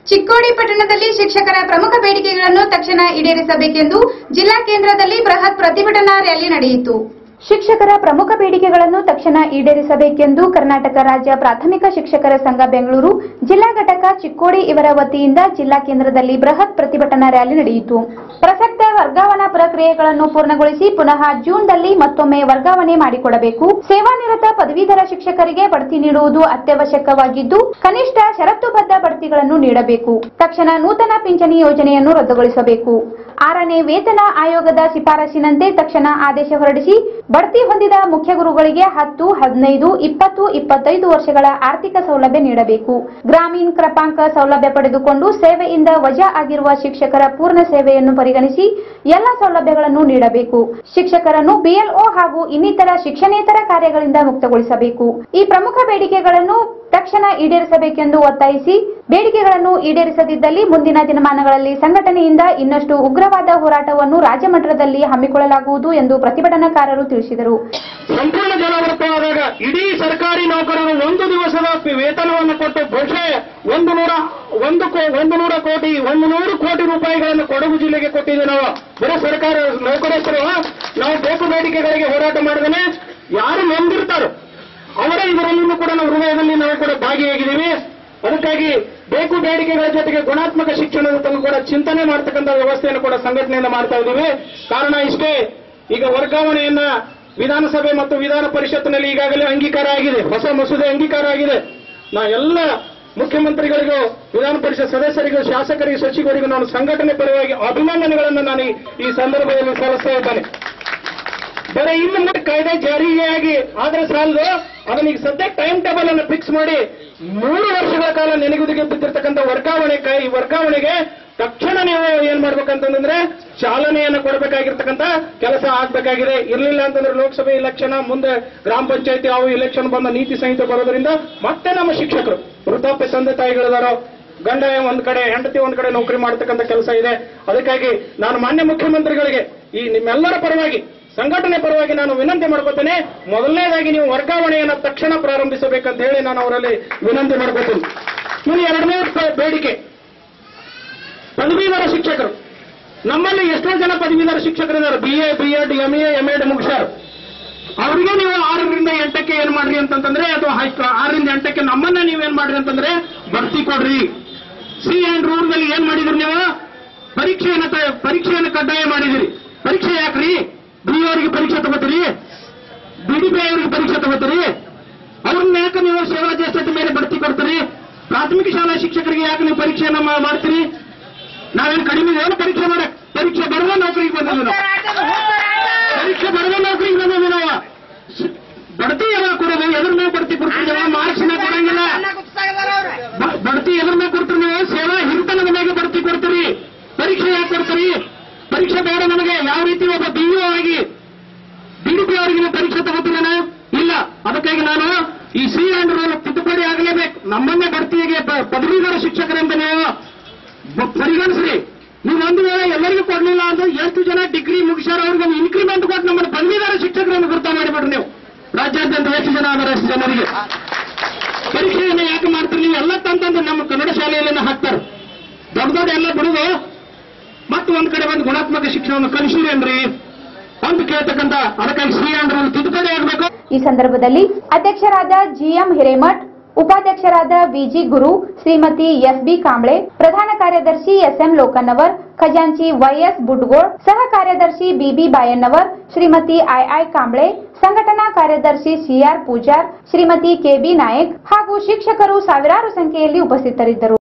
ಚಿಕ್ಕೋಡಿ ಪಟ್ಟಣದಲ್ಲಿ ಶಿಕ್ಷಕರ ಪ್ರಮುಖ ಬೇಡಿಕೆಗಳನ್ನು ತಕ್ಷಣ ಈಡೇರಿಸಬೇಕೆಂದು ಜಿಲ್ಲಾ ಕೇಂದ್ರದಲ್ಲಿ ಬೃಹತ್ ಪ್ರತಿಭಟನಾ ರ್ಯಾಲಿ ನಡೆಯಿತು ಶಿಕ್ಷಕರ ಪ್ರಮುಖ ಬೇಡಿಕೆಗಳನ್ನು ತಕ್ಷಣ ಈಡೇರಿಸಬೇಕೆಂದು ಕರ್ನಾಟಕ ರಾಜ್ಯ ಪ್ರಾಥಮಿಕ ಶಿಕ್ಷಕರ ಸಂಘ ಬೆಂಗಳೂರು ಜಿಲ್ಲಾ ಘಟಕ ಚಿಕ್ಕೋಡಿ ಇವರ ವತಿಯಿಂದ ಜಿಲ್ಲಾ ಕೇಂದ್ರದಲ್ಲಿ ಬೃಹತ್ ಪ್ರತಿಭಟನಾ ರ್ಯಾಲಿ ನಡೆಯಿತು ಪ್ರಸಕ್ತ ವರ್ಗಾವಣಾ ಪ್ರಕ್ರಿಯೆಗಳನ್ನು ಪೂರ್ಣಗೊಳಿಸಿ ಪುನಃ ಜೂನ್ನಲ್ಲಿ ಮತ್ತೊಮ್ಮೆ ವರ್ಗಾವಣೆ ಮಾಡಿಕೊಡಬೇಕು ಸೇವಾನಿರತ ಪದವೀಧರ ಶಿಕ್ಷಕರಿಗೆ ಬಡ್ತಿ ನೀಡುವುದು ಅತ್ಯವಶ್ಯಕವಾಗಿದ್ದು ಕನಿಷ್ಠ ಷರತ್ತುಬದ್ಧ ಬಡ್ತಿಗಳನ್ನು ನೀಡಬೇಕು ತಕ್ಷಣ ನೂತನ ಪಿಂಚಣಿ ಯೋಜನೆಯನ್ನು ರದ್ದುಗೊಳಿಸಬೇಕು ಆರನೇ ವೇತನ ಆಯೋಗದ ಶಿಫಾರಸಿನಂತೆ ತಕ್ಷಣ ಆದೇಶ ಹೊರಡಿಸಿ ಬಡ್ತಿ ಹೊಂದಿದ ಮುಖ್ಯ ಗುರುಗಳಿಗೆ ಹತ್ತು ಹದಿನೈದು ಇಪ್ಪತ್ತು ಇಪ್ಪತ್ತೈದು ವರ್ಷಗಳ ಆರ್ಥಿಕ ಸೌಲಭ್ಯ ನೀಡಬೇಕು ಗ್ರಾಮೀಣ ಕ್ರಪಾಂಕ ಸೌಲಭ್ಯ ಪಡೆದುಕೊಂಡು ಸೇವೆಯಿಂದ ವಜಾ ಆಗಿರುವ ಶಿಕ್ಷಕರ ಪೂರ್ಣ ಸೇವೆಯನ್ನು ಪರಿಗಣಿಸಿ ಎಲ್ಲ ಸೌಲಭ್ಯಗಳನ್ನು ನೀಡಬೇಕು ಶಿಕ್ಷಕರನ್ನು ಬಿಎಲ್ಒ ಹಾಗೂ ಇನ್ನಿತರ ಶಿಕ್ಷಣೇತರ ಕಾರ್ಯಗಳಿಂದ ಮುಕ್ತಗೊಳಿಸಬೇಕು ಈ ಪ್ರಮುಖ ಬೇಡಿಕೆಗಳನ್ನು ತಕ್ಷಣ ಈಡೇರಿಸಬೇಕೆಂದು ಒತ್ತಾಯಿಸಿ ಬೇಡಿಕೆಗಳನ್ನು ಈಡೇರಿಸದಿದ್ದಲ್ಲಿ ಮುಂದಿನ ದಿನಮಾನಗಳಲ್ಲಿ ಸಂಘಟನೆಯಿಂದ ಇನ್ನಷ್ಟು ಉಗ್ರವಾದ ಹೋರಾಟವನ್ನು ರಾಜ್ಯ ಮಟ್ಟದಲ್ಲಿ ಹಮ್ಮಿಕೊಳ್ಳಲಾಗುವುದು ಎಂದು ಪ್ರತಿಭಟನಾಕಾರರು ತಿಳಿಸಿದರು ಸಂಪೂರ್ಣ ಜಲಾವೃತವಾದಾಗ ಇಡೀ ಸರ್ಕಾರಿ ನೌಕರರು ಒಂದು ದಿವಸದ ಪಿ- ವೇತನವನ್ನು ಕೊಟ್ಟು ಬಹುಶಃ ಒಂದು ನೂರ ಒಂದು ಕೋ- ಒಂದು ನೂರ ಕೋಟಿ ಒಂದು ನೂರು ಕೋಟಿ ರೂಪಾಯಿಗಳನ್ನು ಕೊಡಗು ಜಿಲ್ಲೆಗೆ ಕೊಟ್ಟಿದ್ದೀವಿ ನಾವು ಬರೀ ಸರ್ಕಾರ ನೌಕರಸ್ಥರು ನಾವು ಬೇಕು ಬೇಡಿಕೆಗಳಿಗೆ ಹೋರಾಟ ಮಾಡಿದ್ರೆ ಯಾರು ನೊಂದಿರ್ತಾರೋ ಅವರ ಇದರಲ್ಲೂ ಕೂಡ ನಾವು ಹೃದಯದಲ್ಲಿ ನಾವು ಕೂಡ ಭಾಗಿಯಾಗಿದ್ದೀವಿ ಅದಕ್ಕಾಗಿ ಬೇಕು ಬೇಡಿಕೆಗಳ ಜೊತೆಗೆ ಗುಣಾತ್ಮಕ ಶಿಕ್ಷಣದ ತನಕ ಕೂಡ ಚಿಂತನೆ ಮಾಡ್ತಕ್ಕಂಥ ವ್ಯವಸ್ಥೆಯನ್ನು ಕೂಡ ಸಂಘಟನೆಯಿಂದ ಮಾಡ್ತಾ ಇದ್ದೀವಿ ಕಾರಣ ಇಷ್ಟೇ ಈಗ ವರ್ಗಾವಣೆಯನ್ನ ವಿಧಾನಸಭೆ ಮತ್ತು ವಿಧಾನ ಪರಿಷತ್ನಲ್ಲಿ ಈಗಾಗಲೇ ಅಂಗೀಕಾರ ಆಗಿದೆ ಹೊಸ ಮಸೂದೆ ಅಂಗೀಕಾರ ಆಗಿದೆ ನಾ ಎಲ್ಲ ಮುಖ್ಯಮಂತ್ರಿಗಳಿಗೂ ವಿಧಾನ ಪರಿಷತ್ ಸದಸ್ಯರಿಗೂ ಶಾಸಕರಿಗೂ ಸಚಿವರಿಗೂ ನಾನು ಸಂಘಟನೆ ಪರವಾಗಿ ಅಭಿನಂದನೆಗಳನ್ನು ನಾನು ಈ- ಈ ಸಂದರ್ಭದಲ್ಲಿ ಸಲ್ಲಿಸ್ತಾ ಇದ್ದೇನೆ ಬರೀ ಇನ್ನು ಮುಂದೆ ಕಾಯ್ದೆ ಜಾರಿಯಾಗಿ ಆದ್ರೆ ಸಾಲದು ಅದನ್ನ ಈಗ ಸದ್ಯ ಟೈಮ್ ಟೇಬಲ್ ಅನ್ನು ಫಿಕ್ಸ್ ಮಾಡಿ ಮೂರು ವರ್ಷಗಳ ಕಾಲ ನೆನೆಗುದಿಗೆ ಬಿದ್ದಿರ್ತಕ್ಕಂಥ ವರ್ಗಾವಣೆ ಕೈ ವರ್ಗಾವಣೆಗೆ ತಕ್ಷಣ ನೀವು ಏನ್ ಮಾಡ್ಬೇಕಂತಂದ್ರೆ ಚಾಲನೆಯನ್ನು ಕೊಡಬೇಕಾಗಿರ್ತಕ್ಕಂಥ ಕೆಲಸ ಆಗ್ಬೇಕಾಗಿದೆ ಇರ್ಲಿಲ್ಲ ಅಂತಂದ್ರೆ ಲೋಕಸಭೆ ಇಲೆಕ್ಷನ್ ಮುಂದೆ ಗ್ರಾಮ ಪಂಚಾಯತಿ ಅವು ಇಲೆಕ್ಷನ್ ಬಂದ ನೀತಿ ಸಂಹಿತೆ ಬರೋದ್ರಿಂದ ಮತ್ತೆ ನಮ್ಮ ಶಿಕ್ಷಕರು ವೃದ್ಧಾಪ್ಯ ತಂದೆ ತಾಯಿಗಳಿದಾರೋ ಗಂಡ ಒಂದ್ ಕಡೆ ಹೆಂಡತಿ ಒಂದ್ ಕಡೆ ನೌಕರಿ ಮಾಡ್ತಕ್ಕಂಥ ಕೆಲಸ ಇದೆ ಅದಕ್ಕಾಗಿ ನಾನು ಮಾನ್ಯ ಮುಖ್ಯಮಂತ್ರಿಗಳಿಗೆ ಈ ನಿಮ್ಮೆಲ್ಲರ ಪರವಾಗಿ ಸಂಘಟನೆ ಪರವಾಗಿ ನಾನು ವಿನಂತಿ ಮಾಡ್ಕೋತೇನೆ ಮೊದಲನೇದಾಗಿ ನೀವು ವರ್ಗಾವಣೆಯನ್ನು ತಕ್ಷಣ ಪ್ರಾರಂಭಿಸಬೇಕಂತ ಹೇಳಿ ನಾನು ಅವರಲ್ಲಿ ವಿನಂತಿ ಮಾಡ್ಕೋತೀನಿ ಇನ್ನು ಎರಡನೇ ಪ- ಬೇಡಿಕೆ ಪದವೀಧರ ಶಿಕ್ಷಕರು ನಮ್ಮಲ್ಲಿ ಎಷ್ಟೋ ಜನ ಪದವೀಧರ ಶಿಕ್ಷಕರಿದ್ದಾರೆ B A B Ed M A M Ed ಮುಗಿಸ್ಯಾರ ಅವರಿಗೆ ನೀವು ಆರರಿಂದ ಎಂಟಕ್ಕೆ ಏನ್ ಮಾಡ್ರಿ ಅಂತಂತಂದ್ರೆ ಅಥವಾ ಹೈ ಆರರಿಂದ ಎಂಟಕ್ಕೆ ನಮ್ಮನ್ನ ನೀವೇನ್ ಮಾಡ್ರಿ ಅಂತಂದ್ರೆ ಬಡ್ತಿ ಕೊಡ್ರಿ ಸಿ ಅಂಡ್ ರೂಲ್ನಲ್ಲಿ ಏನ್ ಮಾಡಿದ್ರಿ ನೀವು ಪರೀಕ್ಷೆಯನ್ನು ತ- ಪರೀಕ್ಷೆಯನ್ನು ಕಡ್ಡಾಯ ಮಾಡಿದಿರಿ ಪರೀಕ್ಷೆ ಯಾಕ್ರಿ ಬಿ ಅವರಿಗೆ ಪರೀಕ್ಷೆ ತಗೋತೀರಿ ಬಿಡಿಪಿ ಅವರಿಗೆ ಪರೀಕ್ಷೆ ತಗೋತೀರಿ ಅವ್ರನ್ನ ಯಾಕೆ ನೀವು ಸೇವಾ ಜ್ಯೇಷ್ಠತೆ ಮೇಲೆ ಬಡ್ತಿ ಕೊಡ್ತೀರಿ ಪ್ರಾಥಮಿಕ ಶಾಲಾ ಶಿಕ್ಷಕರಿಗೆ ಯಾಕೆ ನೀವು ಪರೀಕ್ಷೆಯನ್ನ ಮಾ- ಮಾಡ್ತೀರಿ ನಾವೇನು ಕಡಿಮೆ ಏನು ಪರೀಕ್ಷೆ ಮಾಡಕ್ ಪರೀಕ್ಷೆ ಬರುವ ನೌಕರಿಗೆ ಬಂದಿಲ್ಲ ನಾವು ಪರೀಕ್ಷೆ ಬರುವ ನೌಕರಿಗೆ ಬಂದಿಲ್ಲ ನಾವು ಸ್- ಬಡ್ತಿ ಯಾವಾಗ ಕೊಡೋದು ಎದ್ರ ಮೇಲೆ ಬಡ್ತಿ ಕೊಡ್ತೀವಿ ಮಾರ್ಕ್ಸ್ ಮೇಲೆ ಕೊಡಂಗಿಲ್ಲ ಬ- ಬಡ್ತಿ ಎದ್ರ ಮೇಲೆ ಕೊಡ್ತೀರಿ ನೀವು ಸೇವಾ ಹಿರಿತನದ ಮೇಲೆ ಬಡ್ತಿ ಕೊಡ್ತೀರಿ ಪರೀಕ್ಷೆ ಯಾಕೆ ಕೊಡ್ತೀರಿ ಪರೀಕ್ಷೆ ಬೇಡ ನನಗೆ ಯಾವ ರೀತಿ ಒಬ್ಬ ಬಿಇಒ ಆಗಿ ಬಿಡಿಪಿ ಅವರಿಗೆ ನೀವು ಪರೀಕ್ಷೆ ತಗೋತೀರೇನ ಇಲ್ಲ ಅದಕ್ಕಾಗಿ ನಾನು ಈ ಸಿ ಅಂಡ್ ರೂಲ್ ತಿದ್ದುಪಡಿ ಆಗಲೇಬೇಕು ನಮ್ಮನ್ನೇ ಬಡ್ತಿಗೆ ಪ- ಪದವೀಧರ ಶಿಕ್ಷಕರಿಂದ ನೀವು ಬ- ಪರಿಗಣಿಸ್ರಿ ನೀವು ಒಂದು ವೇಳೆ ಎಲ್ಲರಿಗೂ ಕೊಡ್ಲಿಲ್ಲ ಅಂದ್ರೆ ಎಷ್ಟು ಜನ ಡಿಗ್ರಿ ಮುಗಿಸ್ಯಾರ ಅವ್ರಿಗೆ ಒಂದು ಇನ್ಕ್ರಿಮೆಂಟ್ ಕೊಟ್ಟು ನಮ್ಮನ್ನು ಪದವೀಧರ ಶಿಕ್ಷಕರನ್ನು ಗುರುತ ಮಾಡಿಬಿಡ್ರಿ ನೀವು ರಾಜ್ಯಾದ್ಯಂತ ಎಷ್ಟು ಜನ ಅದರ ಅಷ್ಟು ಜನರಿಗೆ ಪರೀಕ್ಷೆಯನ್ನು ಯಾಕೆ ಮಾಡ್ತೀರಿ ನೀವು ಎಲ್ಲ ತಂತಂದು ನಮ್ಮ ಕನ್ನಡ ಶಾಲೆಯಲ್ಲೇನೆ ಹಾಕ್ತಾರೆ ದೊಡ್ಡ ದೊಡ್ಡ ಎಲ್ಲ ಬಿಡುದು ಮತ್ತೆ ಒಂದ್ ಕಡೆ ಒಂದು ಗುಣಾತ್ಮಕ ಶಿಕ್ಷಣವನ್ನು ಕಲಿಸಿರೇನ್ರಿ ಅಂತ ಕೇಳ್ತಕ್ಕಂಥ ಅದಕ್ಕಾಗಿ ಸಿ ಅಂಡ್ ರೂಲ್ ತಿದ್ದುಪಡಿ ಆಗಬೇಕು ಈ ಸಂದರ್ಭದಲ್ಲಿ ಅಧ್ಯಕ್ಷರಾದ ಜಿಎಂ ಹಿರೇಮಠ್ ಉಪಾಧ್ಯಕ್ಷರಾದ ವಿಜಿ ಗುರು ಶ್ರೀಮತಿ ಎಸ್ಬಿ ಕಾಂಬ್ಳೆ ಪ್ರಧಾನ ಕಾರ್ಯದರ್ಶಿ ಎಸ್ಎಂ ಲೋಕನ್ನವರ್ ಖಜಾಂಚಿ ವೈಎಸ್ ಬುಡ್ಗೋಳ್ ಸಹ ಕಾರ್ಯದರ್ಶಿ ಬಿಬಿ ಬಾಯಣ್ಣವರ್ ಶ್ರೀಮತಿ ಐಐ ಕಾಂಬ್ಳೆ ಸಂಘಟನಾ ಕಾರ್ಯದರ್ಶಿ ಸಿಆರ್ ಪೂಜಾರ್ ಶ್ರೀಮತಿ ಕೆಬಿ ನಾಯಕ್ ಹಾಗೂ ಶಿಕ್ಷಕರು ಸಾವಿರಾರು ಸಂಖ್ಯೆಯಲ್ಲಿ ಉಪಸ್ಥಿತರಿದ್ದರು